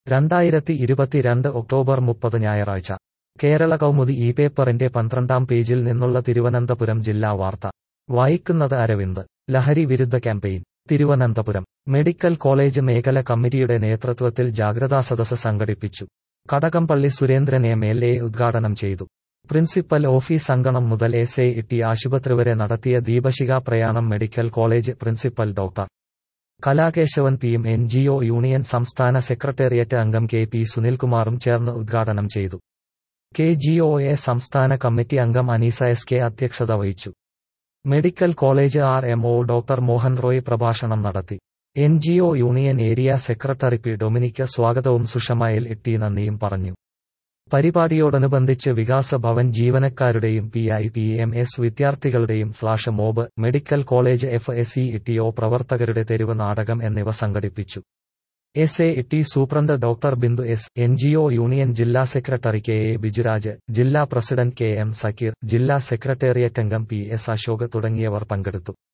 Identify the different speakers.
Speaker 1: രണ്ടായിരത്തി ഇരുപത്തിരണ്ട് ഒക്ടോബർ മുപ്പത് ഞായറാഴ്ച കേരള കൗമുദി ഈ പേപ്പറിന്റെ പന്ത്രണ്ടാം പേജിൽ നിന്നുള്ള തിരുവനന്തപുരം ജില്ലാ വാർത്ത വായിക്കുന്നത് അരവിന്ദ് ലഹരി വിരുദ്ധ ക്യാമ്പയിൻ തിരുവനന്തപുരം മെഡിക്കൽ കോളേജ് മേഖല കമ്മിറ്റിയുടെ നേതൃത്വത്തിൽ ജാഗ്രതാ സദസ് സംഘടിപ്പിച്ചു Kadakampally Surendran M L A ഉദ്ഘാടനം ചെയ്തു പ്രിൻസിപ്പൽ ഓഫീസ് അങ്കണം മുതൽ എസ് എ ഇട്ടി ആശുപത്രി വരെ നടത്തിയ ദീപശിഖാ പ്രയാണം medical college principal doctor Kalakesavan പിയും എൻ ജി ഒ യൂണിയൻ സംസ്ഥാന സെക്രട്ടേറിയറ്റ് അംഗം കെ പി സുനിൽകുമാറും ചേർന്ന് ഉദ്ഘാടനം ചെയ്തു കെ ജി ഒ എ സംസ്ഥാന കമ്മിറ്റി അംഗം അനീസ എസ് കെ അധ്യക്ഷത വഹിച്ചു medical college R M O doctor Mohan Roy പ്രഭാഷണം നടത്തി N G O union area secretary P Dominic സ്വാഗതവും സുഷമയിൽ ഇട്ടി നന്ദിയും പറഞ്ഞു പരിപാടിയോടനുബന്ധിച്ച് വികാസ ഭവൻ ജീവനക്കാരുടെയും P I P M S വിദ്യാർത്ഥികളുടെയും flash mob medical college F S E T O പ്രവർത്തകരുടെ തെരുവ് നാടകം എന്നിവ സംഘടിപ്പിച്ചു S A T superintendent doctor Bindu S N G O union ജില്ലാ സെക്രട്ടറി കെ എ ബിജുരാജ് ജില്ലാ പ്രസിഡന്റ് കെ എം സക്കീർ ജില്ലാ സെക്രട്ടേറിയറ്റ് അംഗം പി എസ് അശോക് തുടങ്ങിയവർ പങ്കെടുത്തു